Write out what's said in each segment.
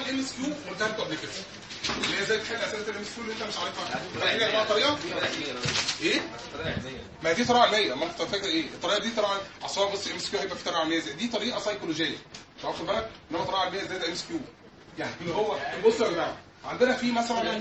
الام اس كيو قلتها لكم قبل كده اللي هي ازاي تحل اسئله الام اس كيو اللي انت مش عارفها فاكرين يا جماعه طريقه ايه ما هي دي طريقه علميه ما انت فاكر ايه الطريقه دي طريقه اصل هو بص ام اس كيو هيبقى في طريقه علميه زي دي طريقه سيكولوجيه انت واخد بالك انما طريقه علميه زي الام اس كيو يعني اللي هو بصوا يا جماعه عندنا في مثلا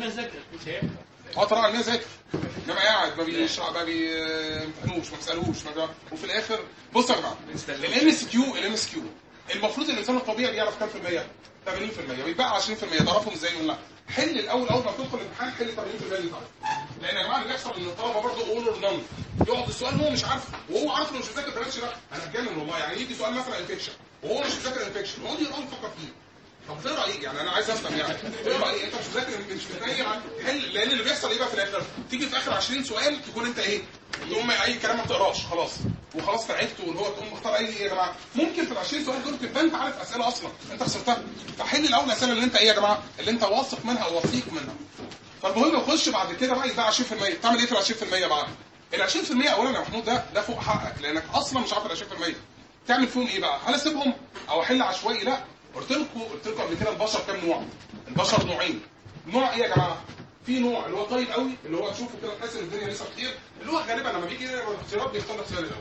اه طبعا علميه ذاكر انما قاعد ما بيشرح ما بيمتحنوش ما بيسالوش ما بي- وفي الاخر بصوا يا جماعه الام اس كيو الام اس كيو المفروض الانسان الطبيعي بيعرف كام في المية 80% ويتبقى 20% تعرفهم ازاي ولا لا حل الاول اول ما تدخل الامتحان حل 80% اللي تعرفه لان يا جماعه اللي بيحصل ان الطلبه برضه اول اور نون يقعد السؤال هو مش عارفه وهو عارف انه مش مذاكر بلاش لا انا اتجنن والله يعني يجي سؤال مثلا انفكشن وهو مش مذاكر انفكشن ويقعد يقرا يفكر فيه طب تقرا ايه يعني انا عايز افهم يعني تقرا ايه انت مش مذاكر مش متنيل حل لان اللي بيحصل ايه بقى في الاخر تيجي في اخر 20 سؤال تكون انت ايه تقوم اي كلام ما بتقراش خلاص وخلاص تعبت واللي هو تقوم مختار اي يا جماعه ممكن في ال 20 سؤال دول تبقى انت عارف اسئله اصلا انت خسرتها فحل الاول الاسئله اللي انت ايه يا جماعه اللي انت واثق منها او وثيق منها فالمهم يخش بعد كده بقى يبقى 20% تعمل ايه في ال 20% بقى ال 20% اولا يا محمود ده ده فوق حقك لانك اصلا مش عارف ال 20% تعمل فيهم ايه بقى هل اسيبهم او احل عشوائي لا قلت لكم قلت لكم قبل كده البشر كام نوع البشر نوعين نوع ايه يا جماعه في نوع اللي هو طيب قوي اللي هو تشوفه كده تحس ان الدنيا لسه كتير اللي هو غالبا لما بيجي يقرا الاختيارات بيختار الاختيار الاول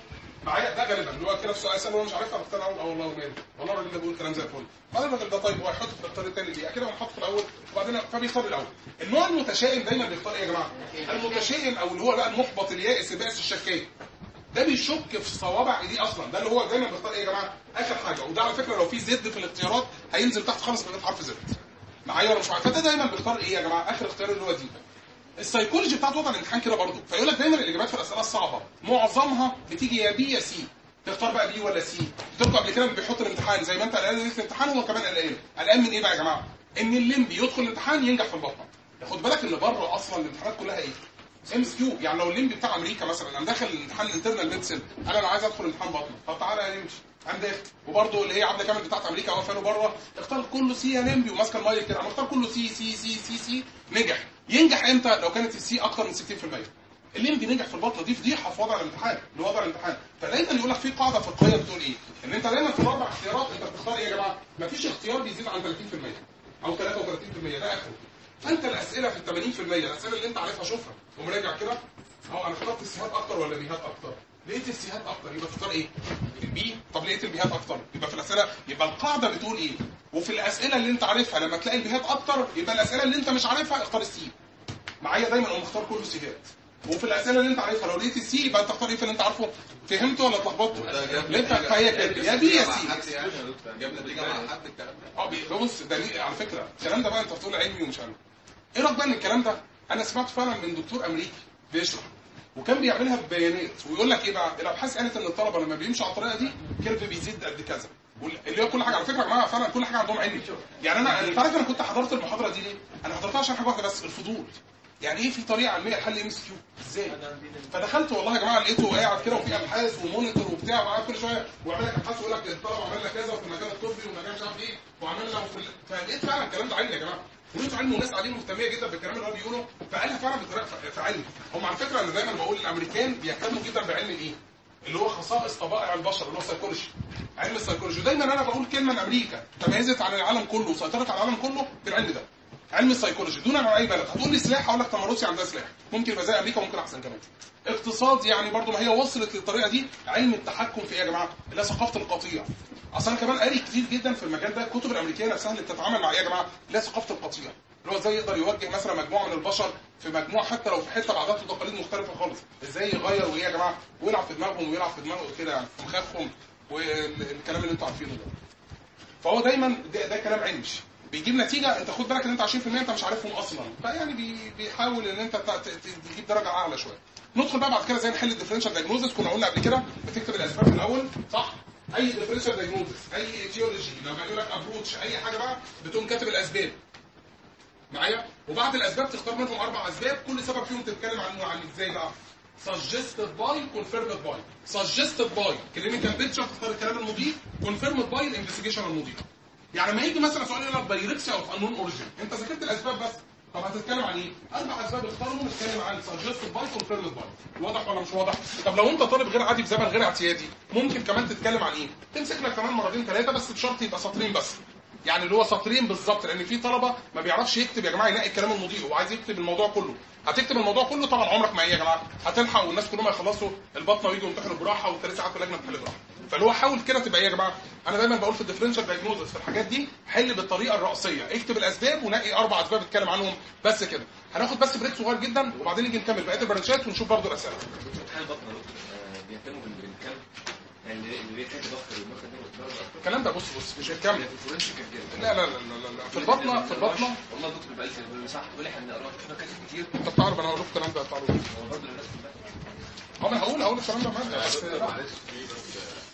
معايا ده غالبا اللي هو كده السؤال سأل وانا مش عارفها بختار الاول اه والله مالي والله الراجل ده بيقول كلام زي الفل بعدين الراجل ده طيب هو هيحط في الاختيار الثاني ليه كده هنحط في الاول وبعدين فبيختار الاول النوع المتشائم دايما بيختار ايه يا جماعه المتشائم او اللي هو بقى المحبط اليائس البائس الشكاك ده بيشك في صوابع ايديه اصلا ده اللي هو دايما بيختار ايه يا جماعه اخر حاجه وده على فكره لو في زد في الاختيارات هينزل تحت خالص من حرف زد معايا ولا مش معايا فده دايما بيختار ايه يا جماعه اخر اختيار اللي هو دي السيكولوجي بتاعت وضع الامتحان كده برضه فيقول لك دايما الاجابات في الاسئله الصعبه معظمها بتيجي يا بي يا سي تختار بقى بي ولا سي تبقى قبل كده بيحط الامتحان زي ما انت قلقان ليله الامتحان هو كمان قلقان قلقان من ايه بقى يا جماعه ان الليمبي يدخل الامتحان ينجح في البطنه خد بالك ان بره اصلا الامتحانات كلها ايه ام اس كيو يعني لو الليمبي بتاع امريكا مثلا انا داخل الامتحان الانترنال ميدسن انا انا عايز ادخل امتحان بطنه طب تعالى يا نمشي انا داخل وبرضه اللي هي عبده كامل بتاعت امريكا واقفه له بره اختار كله سي يا نمبي وماسكه المايك كده انا اختار كله سي سي سي سي سي نجح ينجح امتى لو كانت السي اكتر من 60% الليمبي نجح في البطنه دي فضيحه في وضع الامتحان لوضع الامتحان فدايما يقول لك في قاعده فقهيه بتقول ايه ان انت دايما في الاربع اختيارات انت بتختار ايه يا جماعه مفيش اختيار بيزيد عن 30% او 33% ده اخره فانت الاسئله في ال 80% الاسئله اللي انت عارفها شوفها ومراجع كده اهو انا اخترت السيهات اكتر ولا بيهات اكتر لقيت السيهات اكتر يبقى تختار ايه البي طب لقيت البيهات اكتر يبقى في الاسئله يبقى القاعده بتقول ايه وفي الاسئله اللي انت عارفها لما تلاقي البيهات اكتر يبقى الاسئله اللي انت مش عارفها اختار السي معايا دايما اقوم اختار كله سيهات وفي الاسئله اللي انت عارفها لو لقيت السي يبقى انت تختار ايه في اللي انت عارفه فهمته ولا اتلخبطت ليه انت فهي كده يا بي يا سي جاب نتيجه مع حد الكلام ده اه بي- بص ده ليه- على فكره الكلام ده بقى انت بتقول علمي ومش علمي ايه رايك بقى ان الكلام ده انا سمعت فعلا من دكتور امريكي بيشرح وكان بيعملها ببيانات ويقول لك ايه بقى الابحاث قالت ان الطلبه لما بيمشوا على الطريقه دي كيرف بيزيد قد كذا وال- اللي هو كل حاجه على فكره يا جماعه فعلا كل حاجه عندهم علمي يعني انا انت عارف انا كنت حضرت المحاضره دي ليه؟ انا حضرتها عشان حاجه واحده بس الفضول يعني ايه في طريقه علميه لحل ام اس كيو ازاي فدخلت والله يا جماعه لقيته قاعد كده وفي ابحاث ومونيتور وبتاع وقاعد كل شويه ويعمل لك ابحاث ويقول لك الطلبه عملنا كذا وفي المكان الطبي والمكان مش عارف ايه وعملنا وفي ال- فلقيت فعلا الكلام ده علمي يا جماعه ولقيته علم وناس قاعدين مهتميه جدا بالكلام اللي هو بيقوله فقالها فعلا بطريقه ف- في علم هم على فكره انا دايما بقول الامريكان بيهتموا جدا بعلم الايه؟ اللي هو خصائص طبائع البشر اللي هو سيكولوجي علم السيكولوجي ودايما انا بقول كلمه ان امريكا تميزت عن العالم كله وسيطرت على العالم كله بالعلم ده علم السيكولوجي دون عن اي بلد هتقول لي سلاح هقول لك طب ما روسيا عندها سلاح ممكن يبقى زي امريكا ممكن احسن كمان اقتصاد يعني برضو ما هي وصلت للطريقه دي علم التحكم في ايه يا جماعه اللي هي ثقافه القطيع اصلا أنا كمان قاري كتير جدا في المجال ده الكتب الامريكيه نفسها اللي بتتعامل مع ايه يا جماعه اللي هي ثقافه القطيع اللي هو ازاي يقدر يوجه مثلا مجموعه من البشر في مجموعه حتى لو في حته بعادات وتقاليد مختلفه خالص ازاي يغير وايه يا جماعه ويلعب في دماغهم ويلعب في دماغه كده يعني في مخاخهم والكلام اللي انتوا عارفينه ده فهو دايما ده, ده كلام علمي بيجيب نتيجه انت خد بالك ان انت 20% انت مش عارفهم اصلا فيعني بي بيحاول ان انت ت- ت- تجيب درجه اعلى شويه ندخل بقى بعد كده زي نحل الديفرنشال دايجنوزس كنا قلنا قبل كده بتكتب الاسباب في الاول صح اي ديفرنشال دايجنوزس اي ايتيولوجي لما يقول لك ابروتش اي حاجه بقى بتقوم كاتب الاسباب معايا وبعد الاسباب تختار منهم اربع اسباب كل سبب فيهم تتكلم عن عن ازاي بقى suggested by confirmed by suggested by clinical picture تختار الكلام المضيف confirmed by الانفستيجيشن المضيف يعني لما يجي مثلا سؤال يقول لك بايركسيا اوف unknown اوريجين انت ذاكرت الاسباب بس طب هتتكلم عن ايه؟ اربع اسباب اختارهم نتكلم عن suggested by confirmed by واضح ولا مش واضح؟ طب لو انت طالب غير عادي في زمن غير اعتيادي ممكن كمان تتكلم عن ايه؟ تمسك لك كمان مرتين ثلاثه بس بشرط يبقى سطرين بس يعني اللي هو سطرين بالظبط لان في طلبه ما بيعرفش يكتب يا جماعه ينقي الكلام المضيء هو عايز يكتب الموضوع كله هتكتب الموضوع كله طبعا عمرك ما ايه يا جماعه هتلحق والناس كلهم هيخلصوا البطنه ويجوا يمتحنوا براحه والثلاث ساعات واللجنه تحل براحه فاللي هو حاول كده تبقى ايه يا جماعه انا دايما بقول في الديفرنشال دايجنوزس في الحاجات دي حل بالطريقه الرئيسيه اكتب الاسباب ونقي اربع اسباب اتكلم عنهم بس كده هناخد بس بريك صغير جدا وبعدين نيجي نكمل بقيه البرانشات ونشوف برضو الاسئله امتحان البطنه يا دكتور آه، بيهتموا بال- بالكلام يعني اللي اللي بيتعب ضغط المخ ده والضغط أكتر. الكلام ده بص بص مش هيكمل في الفورنسيك كان كده لا لا لا لا, لا. في البطنه في البطنه والله الدكتور بقى لي بيقول صح بيقول احنا بنقرا كده كاتب كتير انت بتعرف انا هقول لكم الكلام ده بتاع هو برضه الناس كلها اه ما انا هقول هقول الكلام ده معاك بس معلش في بس